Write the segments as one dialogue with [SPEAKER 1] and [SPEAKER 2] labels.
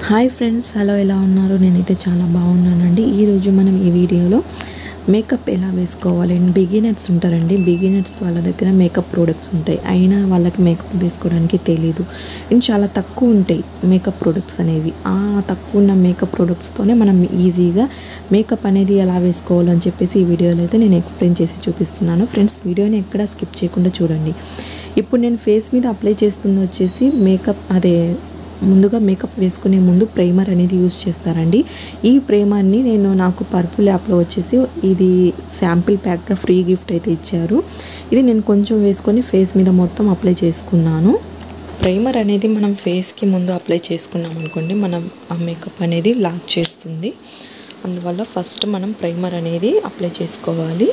[SPEAKER 1] hi friends hello ఎలా ఉన్నారు నేనైతే చాలా బాగున్నానండి ఈరోజు మనం ఈ వీడియోలో మేకప్ ఎలా వేసుకోవాలి అండ్ బిగినర్స్ ఉంటారండి బిగినర్స్ వాళ్ళ దగ్గర మేకప్ ప్రోడక్ట్స్ ఉంటాయి అయినా వాళ్ళకి మేకప్ వేసుకోవడానికి తెలీదు అండ్ చాలా తక్కువ ఉంటాయి మేకప్ ప్రోడక్ట్స్ అనేవి ఆ తక్కువ ఉన్న మేకప్ ప్రోడక్ట్స్తోనే మనం ఈజీగా మేకప్ అనేది ఎలా వేసుకోవాలో అని చెప్పేసి ఈ వీడియోలో అయితే నేను ఎక్స్ప్లెయిన్ చేసి చూపిస్తున్నాను ఫ్రెండ్స్ వీడియోని ఎక్కడ స్కిప్ చేయకుండా చూడండి ఇప్పుడు నేను ఫేస్ మీద అప్లై చేస్తుంది వచ్చేసి మేకప్ అదే ముందుగా మేకప్ వేసుకునే ముందు ప్రైమర్ అనేది యూస్ చేస్తారండి ఈ ప్రైమర్ని నేను నాకు పర్పుల్ యాప్లో వచ్చేసి ఇది శాంపిల్ ప్యాక్గా ఫ్రీ గిఫ్ట్ అయితే ఇచ్చారు ఇది నేను కొంచెం వేసుకొని ఫేస్ మీద మొత్తం అప్లై చేసుకున్నాను ప్రైమర్ అనేది మనం ఫేస్కి ముందు అప్లై చేసుకున్నాం అనుకోండి మనం ఆ మేకప్ అనేది లాక్ చేస్తుంది అందువల్ల ఫస్ట్ మనం ప్రైమర్ అనేది అప్లై చేసుకోవాలి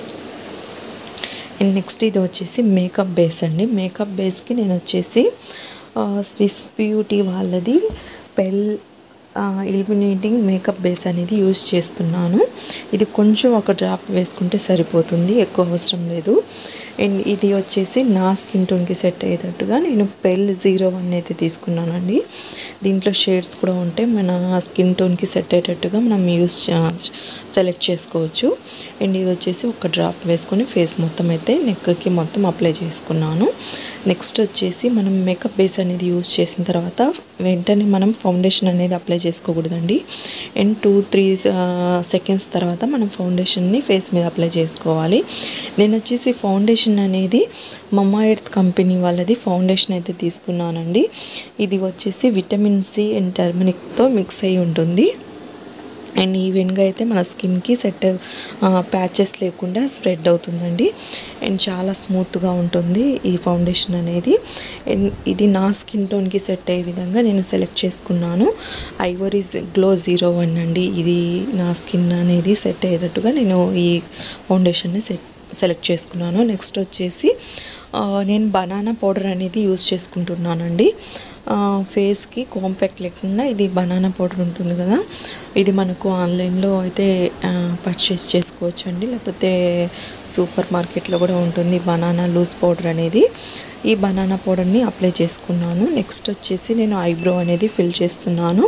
[SPEAKER 1] అండ్ నెక్స్ట్ ఇది వచ్చేసి మేకప్ బేస్ అండి మేకప్ బేస్కి నేను వచ్చేసి స్విస్ బ్యూటీ వాళ్ళది పెల్ ఇల్మినేటింగ్ మేకప్ బేస్ అనేది యూస్ చేస్తున్నాను ఇది కొంచెం ఒక డ్రాప్ వేసుకుంటే సరిపోతుంది ఎక్కువ అవసరం లేదు అండ్ ఇది వచ్చేసి నా స్కిన్ టోన్కి సెట్ అయ్యేటట్టుగా నేను పెల్ జీరో వన్ అయితే తీసుకున్నానండి దీంట్లో షేడ్స్ కూడా ఉంటాయి మన స్కిన్ టోన్కి సెట్ అయ్యేటట్టుగా మనం యూస్ సెలెక్ట్ చేసుకోవచ్చు అండ్ ఇది వచ్చేసి ఒక డ్రాప్ వేసుకొని ఫేస్ మొత్తం అయితే నెక్కి మొత్తం అప్లై చేసుకున్నాను నెక్స్ట్ వచ్చేసి మనం మేకప్ బేస్ అనేది యూస్ చేసిన తర్వాత వెంటనే మనం ఫౌండేషన్ అనేది అప్లై చేసుకోకూడదండి అండ్ టూ త్రీ సెకండ్స్ తర్వాత మనం ఫౌండేషన్ని ఫేస్ మీద అప్లై చేసుకోవాలి నేను వచ్చేసి ఫౌండేషన్ అనేది మమ్మా ఎర్త్ కంపెనీ వాళ్ళది ఫౌండేషన్ అయితే తీసుకున్నానండి ఇది వచ్చేసి విటమిన్ సి అండ్ టర్మరిక్తో మిక్స్ అయి ఉంటుంది అండ్ ఈవెన్గా అయితే మన స్కిన్కి సెట్ ప్యాచెస్ లేకుండా స్ప్రెడ్ అవుతుందండి అండ్ చాలా స్మూత్గా ఉంటుంది ఈ ఫౌండేషన్ అనేది అండ్ ఇది నా స్కిన్ టోన్కి సెట్ అయ్యే విధంగా నేను సెలెక్ట్ చేసుకున్నాను ఐవరీస్ గ్లో జీరో వన్ అండి ఇది నా స్కిన్ అనేది సెట్ అయ్యేటట్టుగా నేను ఈ ఫౌండేషన్ని సెట్ సెలెక్ట్ చేసుకున్నాను నెక్స్ట్ వచ్చేసి నేను బనానా పౌడర్ అనేది యూస్ చేసుకుంటున్నానండి ఫేస్కి కాంపాక్ట్ లేకుండా ఇది బనానా పౌడర్ ఉంటుంది కదా ఇది మనకు ఆన్లైన్లో అయితే పర్చేస్ చేసుకోవచ్చు అండి లేకపోతే సూపర్ మార్కెట్లో కూడా ఉంటుంది బనానా లూజ్ పౌడర్ అనేది ఈ బనానా పౌడర్ని అప్లై చేసుకున్నాను నెక్స్ట్ వచ్చేసి నేను ఐబ్రో అనేది ఫిల్ చేస్తున్నాను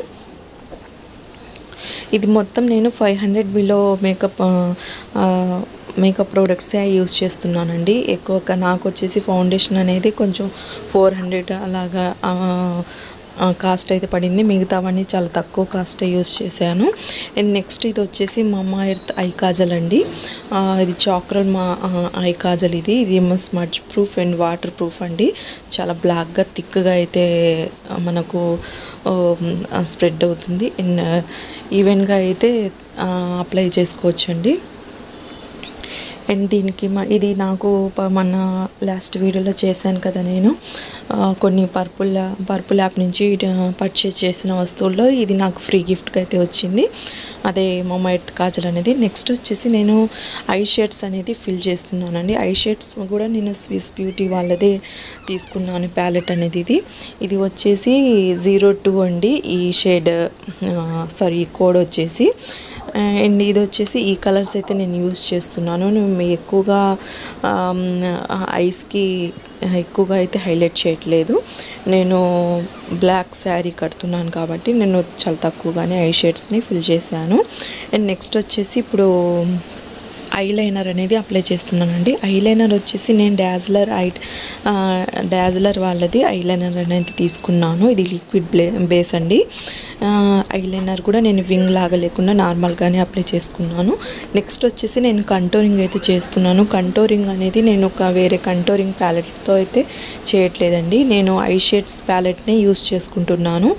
[SPEAKER 1] ఇది మొత్తం నేను five hundred below makeup makeup ప్రోడక్ట్సే యూస్ చేస్తున్నానండి ఎక్కువగా నాకు వచ్చేసి ఫౌండేషన్ అనేది కొంచెం ఫోర్ హండ్రెడ్ అలాగా కాస్ట్ అయితే పడింది మిగతావన్నీ చాలా తక్కువ కాస్ట్ యూస్ చేశాను అండ్ నెక్స్ట్ ఇది వచ్చేసి మమ్మా ఎర్త్ ఐ కాజల్ అండి ఇది చాక్లెట్ మా ఐ కాజల్ ఇది ఇది smudge proof and waterproof అండి చాలా బ్లాక్గా థిక్గా అయితే మనకు స్ప్రెడ్ అవుతుంది అండ్ ఈవెన్గా అయితే అప్లై చేసుకోవచ్చండి అండ్ దీనికి మా ఇది నాకు మన లాస్ట్ వీడియోలో చేశాను కదా నేను కొన్ని పర్పుల్ పర్పుల్ యాప్ నుంచి పర్చేస్ చేసిన వస్తువుల్లో ఇది నాకు ఫ్రీ గిఫ్ట్గా అయితే వచ్చింది అదే మమ్మ ఎర్త్ కాజల్ అనేది నెక్స్ట్ వచ్చేసి నేను ఐ షేడ్స్ అనేది ఫిల్ చేస్తున్నానండి ఐ షేడ్స్ కూడా నేను స్విస్ బ్యూటీ వాళ్ళదే తీసుకున్నాను ప్యాలెట్ అనేది ఇది ఇది వచ్చేసి జీరో టూ అండి ఈ షేడ్ సారీ కోడ్ వచ్చేసి అండ్ ఇది వచ్చేసి ఈ కలర్స్ అయితే నేను యూస్ చేస్తున్నాను నేను ఎక్కువగా ఐస్కి ఎక్కువగా అయితే హైలైట్ చేయట్లేదు నేను బ్లాక్ శారీ కడుతున్నాను కాబట్టి నేను చాలా తక్కువగానే ఐ షేడ్స్ని ఫిల్ చేశాను అండ్ నెక్స్ట్ వచ్చేసి ఇప్పుడు ఐలైనర్ అనేది అప్లై చేస్తున్నానండి ఐలైనర్ వచ్చేసి నేను డాజ్లర్ ఐ డాజ్లర్ వాళ్ళది ఐలైనర్ అనేది తీసుకున్నాను ఇది లిక్విడ్ బ్లే బేస్ అండి ఐలైనర్ కూడా నేను వింగ్ లాగా లేకుండా నార్మల్గానే అప్లై చేసుకున్నాను నెక్స్ట్ వచ్చేసి నేను కంటోరింగ్ అయితే చేస్తున్నాను కంటోరింగ్ అనేది నేను ఒక వేరే కంటోరింగ్ ప్యాలెట్తో అయితే చేయట్లేదండి నేను ఐ షేడ్స్ ప్యాలెట్నే యూస్ చేసుకుంటున్నాను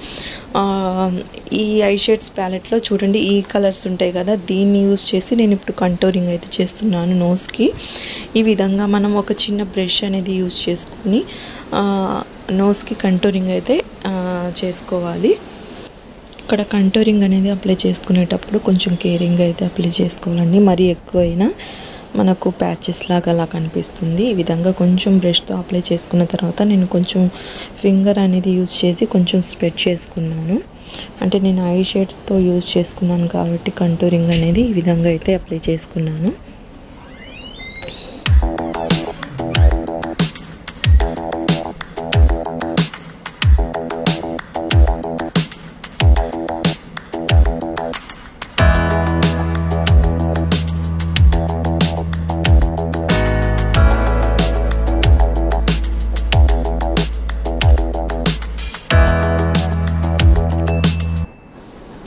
[SPEAKER 1] ఈ ఐ షేడ్స్ ప్యాలెట్లో చూడండి ఈ కలర్స్ ఉంటాయి కదా దీన్ని యూస్ చేసి నేను ఇప్పుడు కంటోరింగ్ అయితే చేస్తున్నాను నోస్కి ఈ విధంగా మనం ఒక చిన్న బ్రష్ అనేది యూస్ చేసుకొని నోస్కి కంటోరింగ్ అయితే చేసుకోవాలి ఇక్కడ కంటోరింగ్ అనేది అప్లై చేసుకునేటప్పుడు కొంచెం కేరింగ్ అయితే అప్లై చేసుకోవాలండి మరీ ఎక్కువైనా మనకు ప్యాచెస్ లాగా అలా కనిపిస్తుంది ఈ విధంగా కొంచెం బ్రష్తో అప్లై చేసుకున్న తర్వాత నేను కొంచెం ఫింగర్ అనేది యూజ్ చేసి కొంచెం స్ప్రెడ్ చేసుకున్నాను అంటే నేను ఐ షేడ్స్తో యూజ్ చేసుకున్నాను కాబట్టి కంటూరింగ్ అనేది ఈ విధంగా అయితే అప్లై చేసుకున్నాను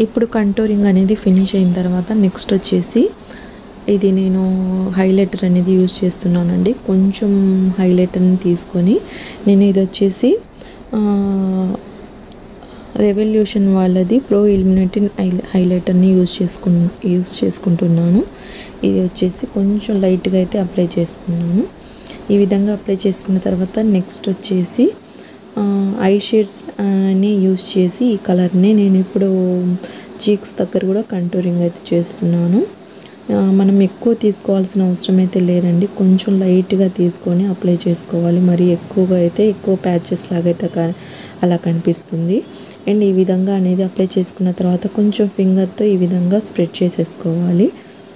[SPEAKER 1] ఇప్పుడు కంటోరింగ్ అనేది ఫినిష్ అయిన తర్వాత నెక్స్ట్ వచ్చేసి ఇది నేను హైలైటర్ అనేది యూజ్ చేస్తున్నానండి కొంచెం హైలైటర్ని తీసుకొని నేను ఇది వచ్చేసి రెవల్యూషన్ వాళ్ళది ప్రో ఇల్యూమినేటిన్ హైలైటర్ని యూజ్ చేసుకు యూజ్ చేసుకుంటున్నాను ఇది వచ్చేసి కొంచెం లైట్గా అయితే అప్లై చేసుకున్నాను ఈ విధంగా అప్లై చేసుకున్న తర్వాత నెక్స్ట్ వచ్చేసి ఐ షేడ్స్ అని యూజ్ చేసి ఈ కలర్ని నేను ఇప్పుడు చీక్స్ దగ్గర కూడా కంటూరింగ్ అయితే చేస్తున్నాను మనం ఎక్కువ తీసుకోవాల్సిన అవసరం అయితే లేదండి కొంచెం లైట్గా తీసుకొని అప్లై చేసుకోవాలి మరి ఎక్కువగా అయితే ఎక్కువ ప్యాచెస్ లాగైతే అలా కనిపిస్తుంది అండ్ ఈ విధంగా అనేది అప్లై చేసుకున్న తర్వాత కొంచెం ఫింగర్తో ఈ విధంగా స్ప్రెడ్ చేసేసుకోవాలి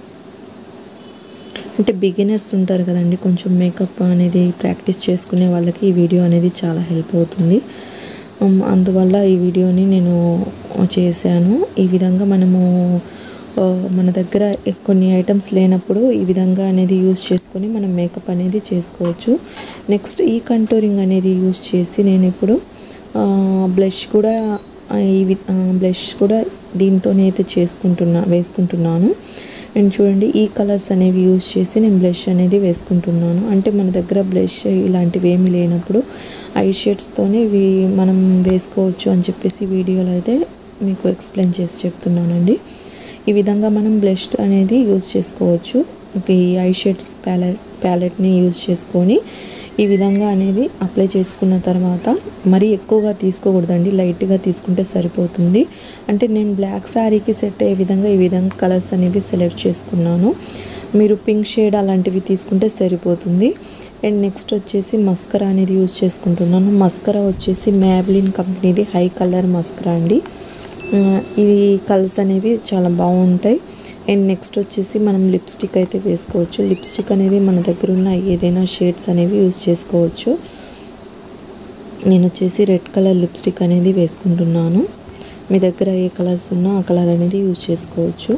[SPEAKER 1] అంటే బిగినర్స్ ఉంటారు కదండి కొంచెం మేకప్ అనేది ప్రాక్టీస్ చేసుకునే వాళ్ళకి ఈ వీడియో అనేది చాలా హెల్ప్ అవుతుంది అందువల్ల ఈ వీడియోని నేను చేశాను ఈ విధంగా మనము మన దగ్గర కొన్ని ఐటమ్స్ లేనప్పుడు ఈ విధంగా అనేది యూజ్ చేసుకొని మనం మేకప్ అనేది చేసుకోవచ్చు నెక్స్ట్ ఈ కంటోరింగ్ అనేది యూజ్ చేసి నేను ఇప్పుడు బ్లష్ కూడా ఈ బ్లష్ కూడా దీంతోనే అయితే చేసుకుంటున్నా వేసుకుంటున్నాను అండ్ చూడండి ఈ కలర్స్ అనేవి యూజ్ చేసి నేను బ్లష్ అనేది వేసుకుంటున్నాను అంటే మన దగ్గర బ్లష్ ఇలాంటివి ఏమీ లేనప్పుడు ఐ షేడ్స్తోనే ఇవి మనం వేసుకోవచ్చు అని చెప్పేసి వీడియోలో అయితే మీకు ఎక్స్ప్లెయిన్ చేసి చెప్తున్నానండి ఈ విధంగా మనం బ్లష్ అనేది యూజ్ చేసుకోవచ్చు ఈ ఐ షేడ్స్ ప్యాలెట్ ప్యాలెట్ని యూజ్ చేసుకొని ఈ విధంగా అనేది అప్లై చేసుకున్న తర్వాత మరీ ఎక్కువగా తీసుకోకూడదండి లైట్గా తీసుకుంటే సరిపోతుంది అంటే నేను బ్లాక్ శారీకి సెట్ అయ్యే విధంగా ఈ విధంగా కలర్స్ అనేవి సెలెక్ట్ చేసుకున్నాను మీరు పింక్ షేడ్ అలాంటివి తీసుకుంటే సరిపోతుంది అండ్ నెక్స్ట్ వచ్చేసి మస్కరా అనేది యూజ్ చేసుకుంటున్నాను మస్కరా వచ్చేసి మ్యాబ్లిన్ కంపెనీది హై కలర్ మస్కరా అండి ఇది కలర్స్ అనేవి చాలా బాగుంటాయి అండ్ నెక్స్ట్ వచ్చేసి మనం లిప్స్టిక్ అయితే వేసుకోవచ్చు లిప్స్టిక్ అనేది మన దగ్గర ఉన్న ఏదైనా షేడ్స్ అనేవి యూజ్ చేసుకోవచ్చు నేను వచ్చేసి రెడ్ కలర్ లిప్స్టిక్ అనేది వేసుకుంటున్నాను మీ దగ్గర ఏ కలర్స్ ఉన్నా ఆ కలర్ అనేది యూజ్ చేసుకోవచ్చు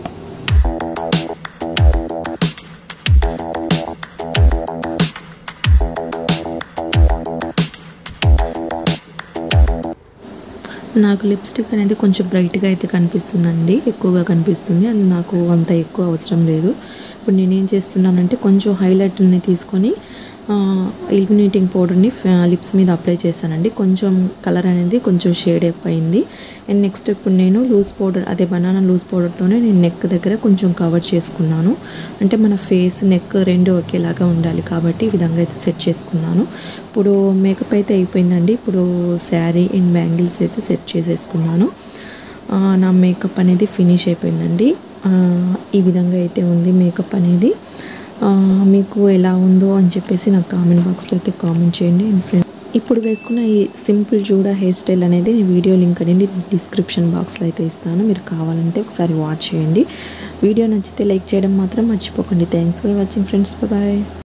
[SPEAKER 1] నాకు లిప్స్టిక్ అనేది కొంచెం బ్రైట్గా అయితే కనిపిస్తుందండి ఎక్కువగా కనిపిస్తుంది అది నాకు అంత ఎక్కువ అవసరం లేదు ఇప్పుడు నేనేం చేస్తున్నానంటే కొంచెం హైలైటర్ని తీసుకొని ఇల్యూమినేటింగ్ పౌడర్ని లిప్స్ మీద అప్లై చేశానండి కొంచెం కలర్ అనేది కొంచెం షేడ్ అయిపోయింది అండ్ నెక్స్ట్ ఇప్పుడు నేను లూజ్ పౌడర్ అదే బనానా లూజ్ పౌడర్తోనే నేను నెక్ దగ్గర కొంచెం కవర్ చేసుకున్నాను అంటే మన ఫేస్ నెక్ రెండు ఒకేలాగా ఉండాలి కాబట్టి ఈ విధంగా అయితే సెట్ చేసుకున్నాను ఇప్పుడు మేకప్ అయితే అయిపోయిందండి ఇప్పుడు శారీ అండ్ బ్యాంగిల్స్ అయితే సెట్ చేసేసుకున్నాను నా మేకప్ అనేది ఫినిష్ అయిపోయిందండి ఈ విధంగా అయితే ఉంది మేకప్ అనేది మీకు ఎలా ఉందో అని చెప్పేసి నాకు కామెంట్ బాక్స్లో అయితే కామెంట్ చేయండి అండ్ ఫ్రెండ్ ఇప్పుడు వేసుకున్న ఈ సింపుల్ జూడా హెయిర్ స్టైల్ అనేది నేను వీడియో లింక్ అనేది డిస్క్రిప్షన్ బాక్స్లో అయితే ఇస్తాను మీరు కావాలంటే ఒకసారి వాచ్ చేయండి వీడియో నచ్చితే లైక్ చేయడం మాత్రం మర్చిపోకండి thanks for watching friends bye